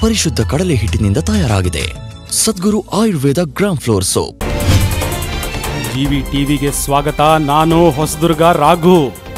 ಪರಿಶುದ್ಧ ಕಡಲೆ ಹಿಟ್ಟಿನಿಂದ ತಯಾರಾಗಿದೆ Sadguru Ayurveda gram flour soap G ಟಿವಿಗೆ ಸ್ವಾಗತ ನಾನು ಹೊಸದುರ್ಗ ರಾಘು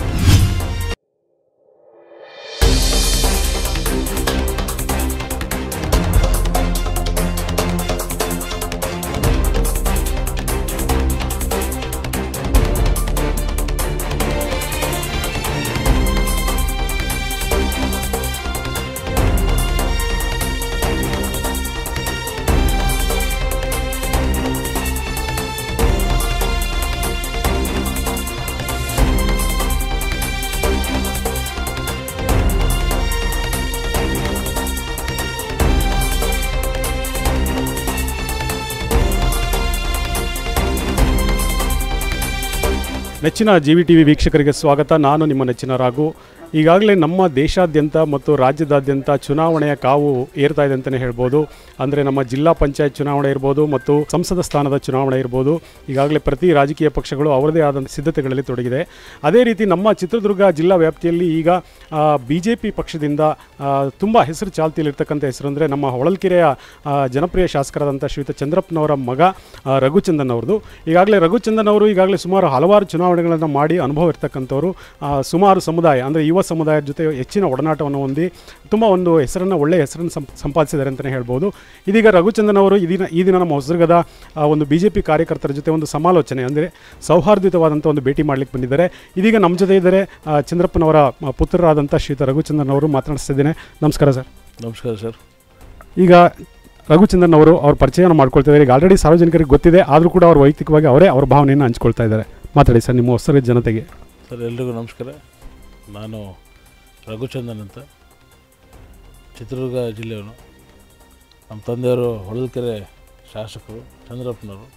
ನೆಚ್ಚಿನ ಜಿ ವಿ ಟಿ ವಿ ವೀಕ್ಷಕರಿಗೆ ಸ್ವಾಗತ ನಾನು ನಿಮ್ಮ ನೆಚ್ಚಿನ ರಾಘು ಈಗಾಗಲೇ ನಮ್ಮ ದೇಶಾದ್ಯಂತ ಮತ್ತು ರಾಜ್ಯದಾದ್ಯಂತ ಚುನಾವಣೆಯ ಕಾವು ಏರ್ತಾ ಇದೆ ಅಂತಲೇ ಹೇಳ್ಬೋದು ಅಂದರೆ ನಮ್ಮ ಜಿಲ್ಲಾ ಪಂಚಾಯತ್ ಚುನಾವಣೆ ಇರ್ಬೋದು ಮತ್ತು ಸಂಸದ ಸ್ಥಾನದ ಚುನಾವಣೆ ಇರ್ಬೋದು ಈಗಾಗಲೇ ಪ್ರತಿ ರಾಜಕೀಯ ಪಕ್ಷಗಳು ಅವರದೇ ಆದ ಸಿದ್ಧತೆಗಳಲ್ಲಿ ತೊಡಗಿದೆ ಅದೇ ರೀತಿ ನಮ್ಮ ಚಿತ್ರದುರ್ಗ ಜಿಲ್ಲಾ ವ್ಯಾಪ್ತಿಯಲ್ಲಿ ಈಗ ಬಿ ಜೆ ಪಿ ಪಕ್ಷದಿಂದ ತುಂಬ ಹೆಸರು ಚಾಲ್ತಿಯಲ್ಲಿರ್ತಕ್ಕಂಥ ಹೆಸರು ಅಂದರೆ ನಮ್ಮ ಹೊಳಲ್ಕೆರೆಯ ಆ, ಜನಪ್ರಿಯ ಶಾಸಕರಾದಂಥ ಶ್ರೀಯುತ ಚಂದ್ರಪ್ಪನವರ ಮಗ ಆ, ರಘುಚಂದನ್ ಅವ್ರದ್ದು ಈಗಾಗಲೇ ರಘುಚಂದನ್ ಅವರು ಈಗಾಗಲೇ ಸುಮಾರು ಹಲವಾರು ಚುನಾವಣೆಗಳನ್ನು ಮಾಡಿ ಅನುಭವ ಇರ್ತಕ್ಕಂಥವ್ರು ಆ, ಸುಮಾರು ಸಮುದಾಯ ಅಂದರೆ ಯುವ ಸಮುದಾಯದ ಜೊತೆ ಹೆಚ್ಚಿನ ಒಡನಾಟವನ್ನು ಹೊಂದಿ ತುಂಬ ಒಂದು ಹೆಸರನ್ನು ಒಳ್ಳೆಯ ಹೆಸರನ್ನು ಸಂಪ್ ಸಂಪಾದಿಸಿದ್ದಾರೆ ಅಂತಲೇ ಹೇಳ್ಬೋದು ಇದೀಗ ರಘುಚಂದನ್ ಅವರು ಈ ದಿನ ಈ ದಿನ ನಮ್ಮ ಹೊಸದುರ್ಗದ ಆ, ಒಂದು ಬಿ ಜೆ ಪಿ ಕಾರ್ಯಕರ್ತರ ಜೊತೆ ಒಂದು ಸಮಾಲೋಚನೆ ಅಂದರೆ ಸೌಹಾರ್ದಯುತವಾದಂಥ ಒಂದು ಭೇಟಿ ಮಾಡಲಿಕ್ಕೆ ಬಂದಿದ್ದಾರೆ ಇದೀಗ ನಮ್ಮ ಜೊತೆ ಇದ್ದಾರೆ ಆ, ಚಂದ್ರಪ್ಪನವರ ಆ, ಪುತ್ರರಾದಂಥ ಶ್ರೀಯುತ ರಘುಚಂದನ್ ಅವರು ಮಾತನಾಡಿಸ್ತಿದ್ದೇನೆ ನಮಸ್ಕಾರ ಸರ್ ನಮಸ್ಕಾರ ಸರ್ ಈಗ ರಘುಚಂದನ್ ಅವರು ಅವ್ರ ಪರಿಚಯನ ಮಾಡ್ಕೊಳ್ತಾ ಇದ್ದಾರೆ ಈಗ ಆಲ್ರೆಡಿ ಸಾರ್ವಜನಿಕರಿಗೆ ಗೊತ್ತಿದೆ ಆದರೂ ಕೂಡ ಅವ್ರು ವೈಯಕ್ತಿಕವಾಗಿ ಅವರೇ ಅವ್ರ ಭಾವನೆಯನ್ನು ಹಂಚ್ಕೊಳ್ತಾ ಇದ್ದಾರೆ ಮಾತಾಡಿ ಸರ್ ನಿಮ್ಮ ಹೊಸರ ಜನತೆಗೆ ಸರ್ ಎಲ್ರಿಗೂ ನಮಸ್ಕಾರ ನಾನು ರಘುಚಂದನ್ ಅಂತ ಚಿತ್ರದುರ್ಗ ಜಿಲ್ಲೆಯವನು ನಮ್ಮ ತಂದೆಯವರು ಹೊಳಲ್ಕೆರೆ ಶಾಸಕರು ಚಂದ್ರಪ್ಪನವರು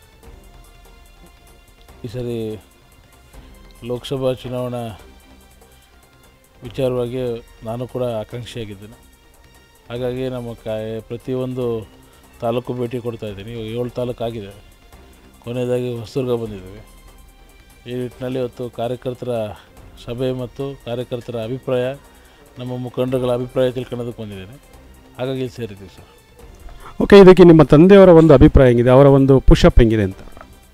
ಈ ಸರಿ ಲೋಕಸಭಾ ಚುನಾವಣಾ ವಿಚಾರವಾಗಿ ನಾನು ಕೂಡ ಆಕಾಂಕ್ಷಿಯಾಗಿದ್ದೇನೆ ಹಾಗಾಗಿ ನಮ್ಮ ಕಾಯ ಪ್ರತಿಯೊಂದು ತಾಲೂಕು ಭೇಟಿ ಕೊಡ್ತಾ ಇದ್ದೀನಿ ಇವಾಗ ಏಳು ತಾಲೂಕು ಆಗಿದೆ ಕೊನೆಯದಾಗಿ ಹೊಸದುರ್ಗ ಬಂದಿದ್ದೇವೆ ಈ ನಿಟ್ಟಿನಲ್ಲಿ ಇವತ್ತು ಕಾರ್ಯಕರ್ತರ ಸಭೆ ಮತ್ತು ಕಾರ್ಯಕರ್ತರ ಅಭಿಪ್ರಾಯ ನಮ್ಮ ಮುಖಂಡರುಗಳ ಅಭಿಪ್ರಾಯ ತಿಳ್ಕೊಳ್ಳೋದಕ್ಕೆ ಬಂದಿದ್ದೇನೆ ಹಾಗಾಗಿ ಇಲ್ಲಿ ಸೇರಿದ್ದೀವಿ ಸರ್ ಓಕೆ ಇದಕ್ಕೆ ನಿಮ್ಮ ತಂದೆಯವರ ಒಂದು ಅಭಿಪ್ರಾಯ ಹೆಂಗಿದೆ ಅವರ ಒಂದು ಪುಷಪ್ ಹೆಂಗಿದೆ ಅಂತ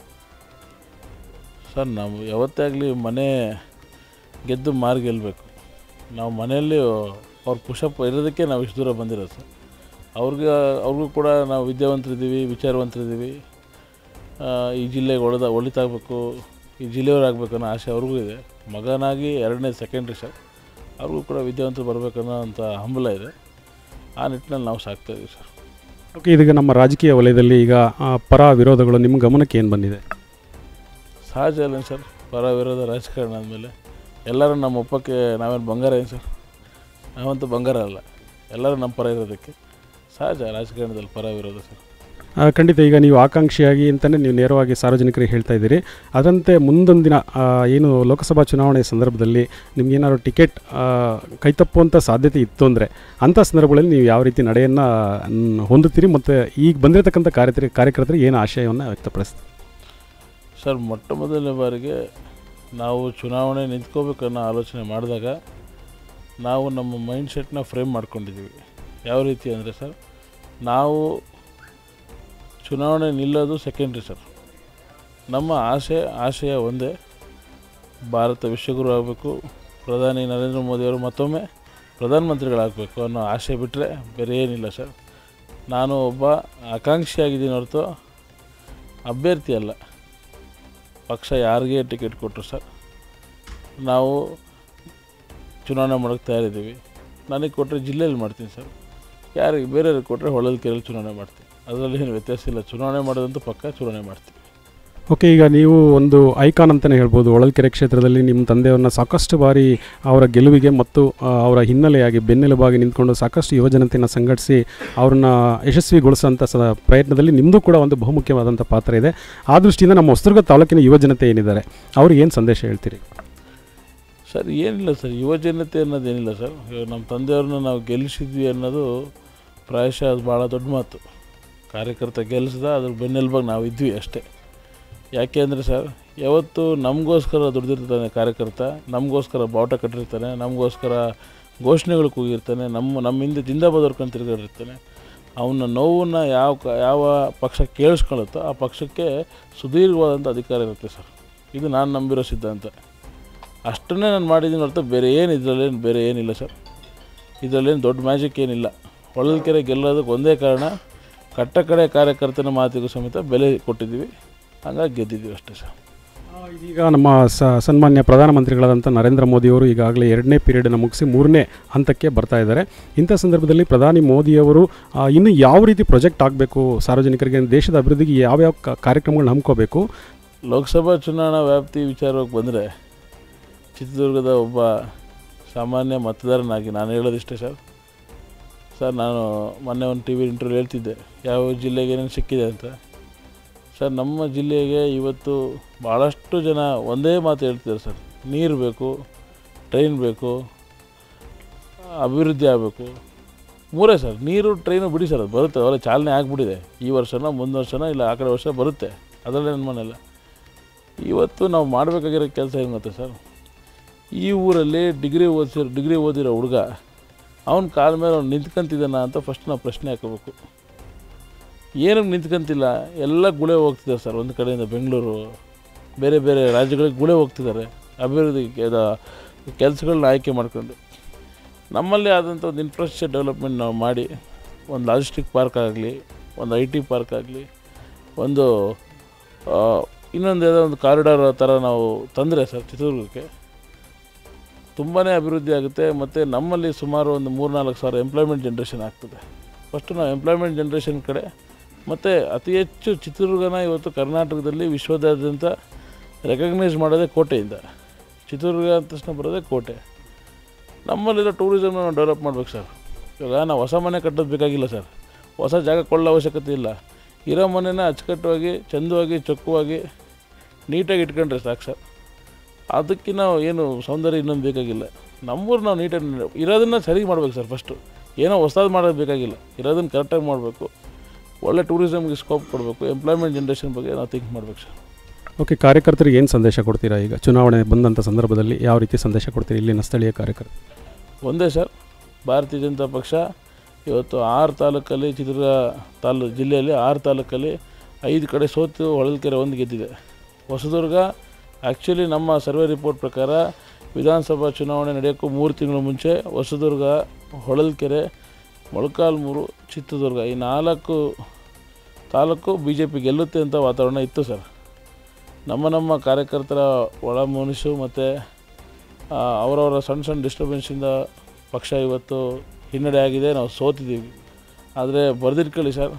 ಸರ್ ನಾವು ಯಾವತ್ತೇ ಆಗಲಿ ಮನೆ ಗೆದ್ದು ಮಾರು ಗೆಲ್ಲಬೇಕು ನಾವು ಮನೆಯಲ್ಲಿ ಅವ್ರ ಪುಷಪ್ ಇರೋದಕ್ಕೆ ನಾವು ಇಷ್ಟು ದೂರ ಬಂದಿರೋದು ಸರ್ ಅವ್ರಿಗೆ ಅವ್ರಿಗೂ ಕೂಡ ನಾವು ವಿದ್ಯಾವಂತರಿದ್ದೀವಿ ವಿಚಾರವಂತರಿದ್ದೀವಿ ಆ, ಈ ಜಿಲ್ಲೆಗೆ ಒಳ್ದ ಒಳಿತಾಗಬೇಕು ಈ ಜಿಲ್ಲೆಯವರಾಗಬೇಕು ಅನ್ನೋ ಆಸೆ ಅವ್ರಿಗೂ ಇದೆ ಮಗನಾಗಿ ಎರಡನೇ ಸೆಕೆಂಡ್ರಿ ಸರ್ ಅವ್ರಿಗೂ ಕೂಡ ವಿದ್ಯಾವಂತರು ಬರಬೇಕನ್ನೋ ಅಂಥ ಹಂಬಲ ಇದೆ ಆ ನಿಟ್ಟಿನಲ್ಲಿ ನಾವು ಸಾಕ್ತಾ ಇದೀವಿ ಸರ್ ಓಕೆ ಇದೀಗ ನಮ್ಮ ರಾಜಕೀಯ ವಲಯದಲ್ಲಿ ಈಗ ಆ, ಪರ ವಿರೋಧಗಳು ನಿಮ್ಮ ಗಮನಕ್ಕೆ ಏನು ಬಂದಿದೆ ಸಹಜ ಅಲ್ಲ ಸರ್ ಪರ ವಿರೋಧ ರಾಜಕಾರಣ ಆದಮೇಲೆ ಎಲ್ಲರೂ ನಮ್ಮ ಒಪ್ಪಕ್ಕೆ ನಾವೇನು ಬಂಗಾರ ಏನು ಸರ್ ನಾವಂತೂ ಬಂಗಾರ ಅಲ್ಲ ಎಲ್ಲರೂ ನಮ್ಮ ಪರ ಇರೋದಕ್ಕೆ ಸಹಜ ರಾಜಕಾರಣದಲ್ಲಿ ಪರ ವಿರೋಧ ಸರ್ ಆ, ಖಂಡಿತ ಈಗ ನೀವು ಆಕಾಂಕ್ಷಿಯಾಗಿ ಅಂತಲೇ ನೀವು ನೇರವಾಗಿ ಸಾರ್ವಜನಿಕರಿಗೆ ಹೇಳ್ತಾ ಇದ್ದೀರಿ ಅದರಂತೆ ಮುಂದೊಂದಿನ ಆ, ಏನು ಲೋಕಸಭಾ ಚುನಾವಣೆ ಸಂದರ್ಭದಲ್ಲಿ ನಿಮ್ಗೇನಾದ್ರು ಟಿಕೆಟ್ ಆ, ಕೈತಪ್ಪುವಂಥ ಸಾಧ್ಯತೆ ಇತ್ತು ಅಂದರೆ ಅಂಥ ಸಂದರ್ಭಗಳಲ್ಲಿ ನೀವು ಯಾವ ರೀತಿ ನಡೆಯನ್ನು ನ್, ಹೊಂದುತ್ತೀರಿ ಮತ್ತು ಈಗ ಬಂದಿರತಕ್ಕಂಥ ಕಾರ್ಯ ಕಾರ್ಯಕರ್ತರಿಗೆ ಏನು ಆಶಯವನ್ನು ವ್ಯಕ್ತಪಡಿಸ್ತೀರಿ ಸರ್ ಮೊಟ್ಟ ಮೊದಲನೇ ಬಾರಿಗೆ ನಾವು ಚುನಾವಣೆ ನಿಂತ್ಕೋಬೇಕನ್ನೋ ಆಲೋಚನೆ ಮಾಡಿದಾಗ ನಾವು ನಮ್ಮ ಮೈಂಡ್ ಸೆಟ್ನ ಫ್ರೇಮ್ ಮಾಡ್ಕೊಂಡಿದ್ದೀವಿ ಯಾವ ರೀತಿ ಅಂದರೆ ಸರ್ ನಾವು ಚುನಾವಣೆ ನಿಲ್ಲೋದು ಸೆಕೆಂಡ್ರಿ ಸರ್ ನಮ್ಮ ಆಸೆ ಆಶಯ ಒಂದೇ ಭಾರತ ವಿಶ್ವಗುರು ಆಗಬೇಕು ಪ್ರಧಾನಿ ನರೇಂದ್ರ ಮೋದಿಯವರು ಮತ್ತೊಮ್ಮೆ ಪ್ರಧಾನಮಂತ್ರಿಗಳಾಗಬೇಕು ಅನ್ನೋ ಆಸೆ ಬಿಟ್ಟರೆ ಬೇರೆ ಏನಿಲ್ಲ ಸರ್ ನಾನು ಒಬ್ಬ ಆಕಾಂಕ್ಷಿಯಾಗಿದ್ದೀನಿ ಹೊರತು ಅಭ್ಯರ್ಥಿ ಅಲ್ಲ ಪಕ್ಷ ಯಾರಿಗೆ ಟಿಕೆಟ್ ಕೊಟ್ಟರು ಸರ್ ನಾವು ಚುನಾವಣೆ ಮಾಡೋಕ್ಕೆ ತಯಾರಿದ್ದೀವಿ ನನಗೆ ಕೊಟ್ಟರೆ ಜಿಲ್ಲೆಯಲ್ಲಿ ಮಾಡ್ತೀನಿ ಸರ್ ಯಾರಿಗೆ ಬೇರೆಯವ್ರಿಗೆ ಕೊಟ್ಟರೆ ಹೊಳಲ್ಕೆರೆಯಲ್ಲಿ ಚುನಾವಣೆ ಮಾಡ್ತೀನಿ ಅದರಲ್ಲಿ ಏನು ವ್ಯತ್ಯಾಸ ಇಲ್ಲ ಚುನಾವಣೆ ಮಾಡೋದಂತೂ ಪಕ್ಕ ಚುನಾವಣೆ ಮಾಡ್ತೀವಿ ಓಕೆ ಈಗ ನೀವು ಒಂದು ಐಕಾನ್ ಅಂತಲೇ ಹೇಳ್ಬೋದು ಹೊಳಲ್ಕೆರೆ ಕ್ಷೇತ್ರದಲ್ಲಿ ನಿಮ್ಮ ತಂದೆಯವ್ರನ್ನ ಸಾಕಷ್ಟು ಬಾರಿ ಅವರ ಗೆಲುವಿಗೆ ಮತ್ತು ಆ, ಅವರ ಹಿನ್ನೆಲೆಯಾಗಿ ಬೆನ್ನೆಲುಬಾಗಿ ನಿಂತ್ಕೊಂಡು ಸಾಕಷ್ಟು ಯುವಜನತೆಯನ್ನು ಸಂಘಟಿಸಿ ಅವ್ರನ್ನ ಯಶಸ್ವಿಗೊಳಿಸೋಂಥ ಸ ಪ್ರಯತ್ನದಲ್ಲಿ ನಿಮ್ಮದು ಕೂಡ ಒಂದು ಬಹುಮುಖ್ಯವಾದಂಥ ಪಾತ್ರ ಇದೆ ಆ ದೃಷ್ಟಿಯಿಂದ ನಮ್ಮ ಹೊಸದುರ್ಗ ತಾಲೂಕಿನ ಯುವಜನತೆ ಏನಿದ್ದಾರೆ ಅವ್ರಿಗೆ ಏನು ಸಂದೇಶ ಹೇಳ್ತೀರಿ ಸರ್ ಏನಿಲ್ಲ ಸರ್ ಯುವಜನತೆ ಅನ್ನೋದೇನಿಲ್ಲ ಸರ್ ಇವಾಗ ನಮ್ಮ ತಂದೆಯವ್ರನ್ನ ನಾವು ಗೆಲ್ಲಿಸಿದ್ವಿ ಅನ್ನೋದು ಪ್ರಾಯಶಃ ಅದು ಭಾಳ ದೊಡ್ಡ ಮಾತು ಕಾರ್ಯಕರ್ತ ಗೆಲ್ಲಿಸ್ದ ಅದ್ರ ಬೆನ್ನೆಲುಬಾಗಿ ನಾವು ಇದ್ವಿ ಅಷ್ಟೇ ಯಾಕೆ ಅಂದರೆ ಸರ್ ಯಾವತ್ತು ನಮಗೋಸ್ಕರ ದುಡ್ದಿರ್ತಾನೆ ಕಾರ್ಯಕರ್ತ ನಮಗೋಸ್ಕರ ಬಾವುಟ ಕಟ್ಟಿರ್ತಾನೆ ನಮಗೋಸ್ಕರ ಘೋಷಣೆಗಳು ಕೂಗಿರ್ತಾನೆ ನಮ್ಮ ನಮ್ಮ ಹಿಂದೆ ಜಿಂದಾಬಾದ್ ಹೊರ್ಕೊಂಡು ತಿರುಗಾಡಿರ್ತಾನೆ ಅವನ ನೋವನ್ನು ಯಾವ ಕ ಯಾವ ಪಕ್ಷ ಕೇಳಿಸ್ಕೊಳ್ಳುತ್ತೋ ಆ ಪಕ್ಷಕ್ಕೆ ಸುದೀರ್ಘವಾದಂಥ ಅಧಿಕಾರ ಇರುತ್ತೆ ಸರ್ ಇದು ನಾನು ನಂಬಿರೋ ಸಿದ್ಧಾಂತ ಅಷ್ಟನ್ನೇ ನಾನು ಮಾಡಿದ್ದೀನಿ ಹೊರತು ಬೇರೆ ಏನು ಇದರಲ್ಲೇನು ಬೇರೆ ಏನಿಲ್ಲ ಸರ್ ಇದರಲ್ಲೇನು ದೊಡ್ಡ ಮ್ಯಾಜಿಕ್ ಏನಿಲ್ಲ ಹೊಳಲ್ಕೆರೆ ಗೆಲ್ಲೋದಕ್ಕೆ ಒಂದೇ ಕಾರಣ ಕಟ್ಟ ಕಡೆ ಕಾರ್ಯಕರ್ತನ ಮಾತಿಗೂ ಸಮೇತ ಬೆಲೆ ಕೊಟ್ಟಿದ್ದೀವಿ ಹಂಗಾಗಿ ಗೆದ್ದಿದ್ದೀವಿ ಅಷ್ಟೇ ಸರ್ ಆ, ಇದೀಗ ನಮ್ಮ ಸ ಸನ್ಮಾನ್ಯ ಪ್ರಧಾನಮಂತ್ರಿಗಳಾದಂಥ ನರೇಂದ್ರ ಮೋದಿಯವರು ಈಗಾಗಲೇ ಎರಡನೇ ಪೀರಿಯಡನ್ನು ಮುಗಿಸಿ ಮೂರನೇ ಹಂತಕ್ಕೆ ಬರ್ತಾ ಇದ್ದಾರೆ ಇಂಥ ಸಂದರ್ಭದಲ್ಲಿ ಪ್ರಧಾನಿ ಮೋದಿಯವರು ಆ, ಇನ್ನು ಯಾವ ರೀತಿ ಪ್ರಾಜೆಕ್ಟ್ ಆಗಬೇಕು ಸಾರ್ವಜನಿಕರಿಗೆ ದೇಶದ ಅಭಿವೃದ್ಧಿಗೆ ಯಾವ್ಯಾವ ಕ- ಕಾರ್ಯಕ್ರಮಗಳನ್ನ ಹಮ್ಮಿಕೋಬೇಕು ಲೋಕಸಭಾ ಚುನಾವಣಾ ವ್ಯಾಪ್ತಿ ವಿಚಾರಕ್ಕೆ ಬಂದರೆ ಚಿತ್ರದುರ್ಗದ ಒಬ್ಬ ಸಾಮಾನ್ಯ ಮತದಾರನಾಗಿ ನಾನು ಹೇಳೋದಿಷ್ಟೇ ಸರ್ ಸರ್ ನಾನು ಮೊನ್ನೆ ಒಂದು ಟಿ ವಿ ಇಂಟರ್ವ್ಯೂ ಹೇಳ್ತಿದ್ದೆ ಯಾವ ಜಿಲ್ಲೆಗೆ ಏನೇನು ಸಿಕ್ಕಿದೆ ಅಂತ ಸರ್ ನಮ್ಮ ಜಿಲ್ಲೆಗೆ ಇವತ್ತು ಭಾಳಷ್ಟು ಜನ ಒಂದೇ ಮಾತು ಹೇಳ್ತಿದ್ದಾರೆ ಸರ್ ನೀರು ಬೇಕು ಟ್ರೈನ್ ಬೇಕು ಅಭಿವೃದ್ಧಿ ಆಗಬೇಕು ಮೂರೇ ಸರ್ ನೀರು ಟ್ರೈನು ಬಿಡಿ ಸರ್ ಅದು ಬರುತ್ತೆ ಅವೆಲ್ಲ ಚಾಲನೆ ಆಗಿಬಿಟ್ಟಿದೆ ಈ ವರ್ಷನೋ ಮುಂದಿನ ವರ್ಷನೋ ಇಲ್ಲ ಆ ಕಡೆ ವರ್ಷ ಬರುತ್ತೆ ಅದರಲ್ಲೇ ಅನುಮಾನ ಇವತ್ತು ನಾವು ಮಾಡಬೇಕಾಗಿರೋ ಕೆಲಸ ಏನು ಗೊತ್ತಾ ಸರ್ ಈ ಊರಲ್ಲಿ ಡಿಗ್ರಿ ಓದಿಸಿರೋ ಡಿಗ್ರಿ ಓದಿರೋ ಹುಡುಗ ಅವನ ಕಾಲ ಮೇಲೆ ಅವ್ನು ನಿಂತ್ಕೊಂತಿದ್ದಾನ ಅಂತ ಫಸ್ಟ್ ನಾವು ಪ್ರಶ್ನೆ ಹಾಕೋಬೇಕು ಏನಕ್ಕೆ ನಿಂತ್ಕೊಂತಿಲ್ಲ ಎಲ್ಲ ಗುಳೆ ಹೋಗ್ತಿದ್ದಾರೆ ಸರ್ ಒಂದು ಕಡೆಯಿಂದ ಬೆಂಗಳೂರು ಬೇರೆ ಬೇರೆ ರಾಜ್ಯಗಳಿಗೆ ಗುಳೆ ಹೋಗ್ತಿದ್ದಾರೆ ಅಭಿವೃದ್ಧಿ ಕೆಲಸಗಳನ್ನ ಆಯ್ಕೆ ಮಾಡ್ಕೊಂಡು ನಮ್ಮಲ್ಲಿ ಆದಂಥ ಒಂದು ಇನ್ಫ್ರಾಸ್ಟ್ರಕ್ಚರ್ ಡೆವಲಪ್ಮೆಂಟ್ ನಾವು ಮಾಡಿ ಒಂದು ಲಾಜಿಸ್ಟಿಕ್ ಪಾರ್ಕ್ ಆಗಲಿ ಒಂದು ಐ ಟಿ ಪಾರ್ಕ್ ಆಗಲಿ ಒಂದು ಆ, ಇನ್ನೊಂದು ಯಾವುದೋ ಒಂದು ಕಾರಿಡಾರ್ ಥರ ನಾವು ತಂದರೆ ಸರ್ ಚಿತ್ರದುರ್ಗಕ್ಕೆ ತುಂಬಾ ಅಭಿವೃದ್ಧಿ ಆಗುತ್ತೆ ಮತ್ತು ನಮ್ಮಲ್ಲಿ ಸುಮಾರು ಒಂದು ಮೂರು ನಾಲ್ಕು ಸಾವಿರ ಎಂಪ್ಲಾಯ್ಮೆಂಟ್ ಜನ್ರೇಷನ್ ಆಗ್ತದೆ ಫಸ್ಟು ನಾವು ಎಂಪ್ಲಾಯ್ಮೆಂಟ್ ಜನ್ರೇಷನ್ ಕಡೆ ಮತ್ತು ಅತಿ ಹೆಚ್ಚು ಚಿತ್ರದುರ್ಗನ ಇವತ್ತು ಕರ್ನಾಟಕದಲ್ಲಿ ವಿಶ್ವದಾದ್ಯಂತ ರೆಕಗ್ನೈಸ್ ಮಾಡೋದೇ ಕೋಟೆಯಿಂದ ಚಿತ್ರದುರ್ಗ ಅಂದ ತಕ್ಷಣ ಬರೋದೇ ಕೋಟೆ ನಮ್ಮಲ್ಲಿರೋ ಟೂರಿಸಮ್ನ ನಾವು ಡೆವಲಪ್ ಮಾಡ್ಬೇಕು ಸರ್ ಇವಾಗ ನಾವು ಹೊಸ ಮನೆ ಕಟ್ಟೋದು ಬೇಕಾಗಿಲ್ಲ ಸರ್ ಹೊಸ ಜಾಗ ಕೊಳ್ಳೋ ಅವಶ್ಯಕತೆ ಇಲ್ಲ ಇರೋ ಮನೆನ ಅಚ್ಚುಕಟ್ಟುವಾಗಿ ಚಂದವಾಗಿ ಚೊಕ್ಕವಾಗಿ ನೀಟಾಗಿ ಇಟ್ಕೊಂಡ್ರೆ ಸಾಕು ಸರ್ ಅದಕ್ಕೆ ನಾವು ಏನು ಸೌಂದರ್ಯ ಇನ್ನೊಂದು ಬೇಕಾಗಿಲ್ಲ ನಮ್ಮೂರು ನಾವು ನೀಟಾಗಿ ಇರೋದನ್ನ ಸರಿ ಮಾಡ್ಬೇಕು ಸರ್ ಫಸ್ಟು ಏನೋ ಹೊಸದು ಮಾಡೋದು ಬೇಕಾಗಿಲ್ಲ ಇರೋದನ್ನ ಕರೆಕ್ಟಾಗಿ ಮಾಡಬೇಕು ಒಳ್ಳೆ ಟೂರಿಸಮ್ಗೆ ಸ್ಕೋಪ್ ಕೊಡಬೇಕು ಎಂಪ್ಲಾಯ್ಮೆಂಟ್ ಜನ್ರೇಷನ್ ಬಗ್ಗೆ ನಾವು ಥಿಂಕ್ ಮಾಡ್ಬೇಕು ಸರ್ ಓಕೆ ಕಾರ್ಯಕರ್ತರಿಗೆ ಏನು ಸಂದೇಶ ಕೊಡ್ತೀರಾ ಈಗ ಚುನಾವಣೆ ಬಂದಂಥ ಸಂದರ್ಭದಲ್ಲಿ ಯಾವ ರೀತಿ ಸಂದೇಶ ಕೊಡ್ತೀರಾ ಇಲ್ಲಿನ ಸ್ಥಳೀಯ ಕಾರ್ಯಕರ್ತರು ಒಂದೇ ಸರ್ ಭಾರತೀಯ ಜನತಾ ಪಕ್ಷ ಇವತ್ತು ಆರು ತಾಲೂಕಲ್ಲಿ ಚಿತ್ರದುರ್ಗ ತಾಲೂ ಜಿಲ್ಲೆಯಲ್ಲಿ ಆರು ತಾಲೂಕಲ್ಲಿ ಐದು ಕಡೆ ಸೋತು ಹೊಳಲ್ಕೆರೆ ಒಂದು ಗೆದ್ದಿದೆ ಹೊಸದುರ್ಗ ಆ್ಯಕ್ಚುಲಿ ನಮ್ಮ ಸರ್ವೆ ರಿಪೋರ್ಟ್ ಪ್ರಕಾರ ವಿಧಾನಸಭಾ ಚುನಾವಣೆ ನಡೆಯೋಕ್ಕೂ ಮೂರು ತಿಂಗಳು ಮುಂಚೆ ಹೊಸದುರ್ಗ ಹೊಳಲ್ಕೆರೆ ಮೊಳಕಾಲ್ಮೂರು ಚಿತ್ರದುರ್ಗ ಈ ನಾಲ್ಕು ತಾಲೂಕು ಬಿ ಜೆ ಪಿ ಗೆಲ್ಲುತ್ತೆ ಅಂತ ವಾತಾವರಣ ಇತ್ತು ಸರ್ ನಮ್ಮ ನಮ್ಮ ಕಾರ್ಯಕರ್ತರ ಒಳ ಮುನಿಸು ಮತ್ತು ಅವರವರ ಸಣ್ಣ ಸಣ್ಣ ಡಿಸ್ಟರ್ಬೆನ್ಸಿಂದ ಪಕ್ಷ ಇವತ್ತು ಹಿನ್ನಡೆ ಆಗಿದೆ ನಾವು ಸೋತಿದ್ದೀವಿ ಆದರೆ ಬರೆದಿಟ್ಕೊಳ್ಳಿ ಸರ್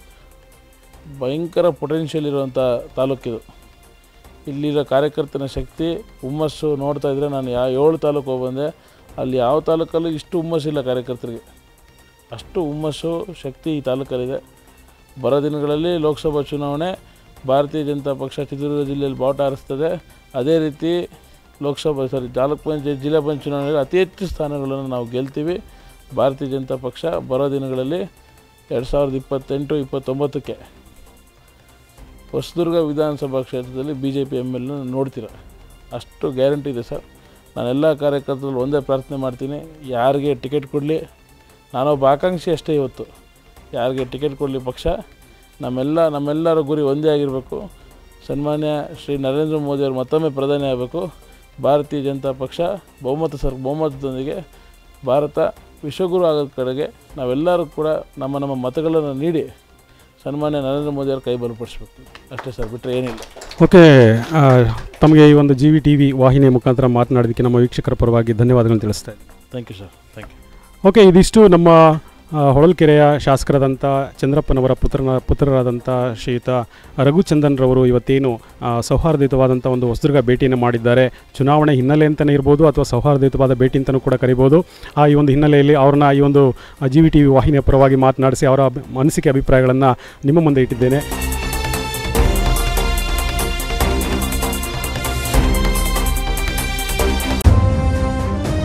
ಭಯಂಕರ ಪೊಟೆನ್ಷಿಯಲ್ ಇರುವಂಥ ತಾಲೂಕಿದು ಇಲ್ಲಿರೋ ಕಾರ್ಯಕರ್ತನ ಶಕ್ತಿ ಹುಮ್ಮಸ್ಸು ನೋಡ್ತಾ ಇದ್ದರೆ ನಾನು ಯಾವ ಏಳು ತಾಲೂಕು ಹೋಗ್ಬಂದೆ ಅಲ್ಲಿ ಯಾವ ತಾಲೂಕಲ್ಲೂ ಇಷ್ಟು ಹುಮ್ಮಸ್ಸಿಲ್ಲ ಕಾರ್ಯಕರ್ತರಿಗೆ ಅಷ್ಟು ಹುಮ್ಮಸ್ಸು ಶಕ್ತಿ ಈ ತಾಲೂಕಲ್ಲಿದೆ ಬರೋ ದಿನಗಳಲ್ಲಿ ಲೋಕಸಭಾ ಚುನಾವಣೆ ಭಾರತೀಯ ಜನತಾ ಪಕ್ಷ ಚಿತ್ರದುರ್ಗ ಜಿಲ್ಲೆಯಲ್ಲಿ ಬಾವುಟ ಹಾರಿಸ್ತದೆ ಅದೇ ರೀತಿ ಲೋಕಸಭಾ ಸಾರಿ ತಾಲೂಕ್ ಪಂಚಾಯತ್ ಜಿಲ್ಲಾ ಪಂಚಾಯತ್ ಚುನಾವಣೆಯಲ್ಲಿ ಅತಿ ಹೆಚ್ಚು ಸ್ಥಾನಗಳನ್ನು ನಾವು ಗೆಲ್ತೀವಿ ಭಾರತೀಯ ಜನತಾ ಪಕ್ಷ ಬರೋ ದಿನಗಳಲ್ಲಿ ಎರಡು ಸಾವಿರದ ಇಪ್ಪತ್ತೆಂಟು ಇಪ್ಪತ್ತೊಂಬತ್ತಕ್ಕೆ ಹೊಸದುರ್ಗ ವಿಧಾನಸಭಾ ಕ್ಷೇತ್ರದಲ್ಲಿ B J P M L ನೋಡ್ತೀರ ಅಷ್ಟು ಗ್ಯಾರಂಟಿ ಇದೆ ಸರ್ ನಾನೆಲ್ಲ ಕಾರ್ಯಕರ್ತರಲ್ಲಿ ಒಂದೇ ಪ್ರಾರ್ಥನೆ ಮಾಡ್ತೀನಿ ಯಾರಿಗೆ ಟಿಕೆಟ್ ಕೊಡಲಿ ನಾನೊಬ್ಬ ಆಕಾಂಕ್ಷಿ ಅಷ್ಟೇ ಇವತ್ತು ಯಾರಿಗೆ ಟಿಕೆಟ್ ಕೊಡಲಿ ಪಕ್ಷ ನಮ್ಮೆಲ್ಲ ನಮ್ಮೆಲ್ಲರ ಗುರಿ ಒಂದೇ ಆಗಿರಬೇಕು ಸನ್ಮಾನ್ಯ ಶ್ರೀ ನರೇಂದ್ರ ಮೋದಿಯವರು ಮತ್ತೊಮ್ಮೆ ಪ್ರಧಾನಿ ಆಗಬೇಕು ಭಾರತೀಯ ಜನತಾ ಪಕ್ಷ ಬಹುಮತ ಸರ್ ಬಹುಮತದೊಂದಿಗೆ ಭಾರತ ವಿಶ್ವಗುರು ಆಗೋದ ಕಡೆಗೆ ನಾವೆಲ್ಲರೂ ಕೂಡ ನಮ್ಮ ನಮ್ಮ ಮತಗಳನ್ನು ನೀಡಿ ಸನ್ಮಾನ್ಯ ನರೇಂದ್ರ ಮೋದಿಯವ್ರ ಕೈ ಬಲಪಡಿಸ್ಬೇಕು ಅಷ್ಟೇ ಸರ್ ಬಿಟ್ಟರೆ ಏನಿಲ್ಲ ಓಕೆ ಆ, ತಮಗೆ ಈ ಒಂದು ಜಿ ವಿ ಟಿ ವಿ ವಾಹಿನಿಯ ಮುಖಾಂತರ ಮಾತನಾಡೋದಕ್ಕೆ ನಮ್ಮ ವೀಕ್ಷಕರ ಪರವಾಗಿ ಧನ್ಯವಾದಗಳನ್ನು ತಿಳಿಸ್ತಾ ಇದ್ದೀನಿ thank you sir thank you okay ಇದಿಷ್ಟು ನಮ್ಮ ಆ, ಹೊಳಲ್ಕೆರೆಯ ಶಾಸಕರಾದಂಥ ಚಂದ್ರಪ್ಪನವರ ಪುತ್ರನ ಪುತ್ರರಾದಂಥ ಶ್ರೀಯುತ ರಘುಚಂದನ್ ರವರು ಇವತ್ತೇನು ಆ, ಸೌಹಾರ್ದಯುತವಾದಂಥ ಒಂದು ಹೊಸದುರ್ಗ ಭೇಟಿಯನ್ನು ಮಾಡಿದ್ದಾರೆ ಚುನಾವಣೆ ಹಿನ್ನೆಲೆ ಅಂತಲೇ ಇರ್ಬೋದು ಅಥವಾ ಸೌಹಾರ್ದಯುತವಾದ ಭೇಟಿ ಅಂತಲೂ ಕೂಡ ಕರಿಬೋದು ಆ ಈ ಒಂದು ಹಿನ್ನೆಲೆಯಲ್ಲಿ ಅವ್ರನ್ನ ಈ ಒಂದು ಜಿ ವಿ ಟಿ ವಿ ವಾಹಿನಿಯ ಪರವಾಗಿ ಮಾತನಾಡಿಸಿ ಅವರ ಅಭಿ- ಅನಿಸಿಕೆ ಅಭಿಪ್ರಾಯಗಳನ್ನು ನಿಮ್ಮ ಮುಂದೆ ಇಟ್ಟಿದ್ದೇನೆ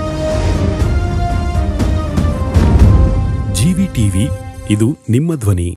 ಜಿವಿ ಟಿವಿ ಇದು ನಿಮ್ಮ ಧ್ವನಿ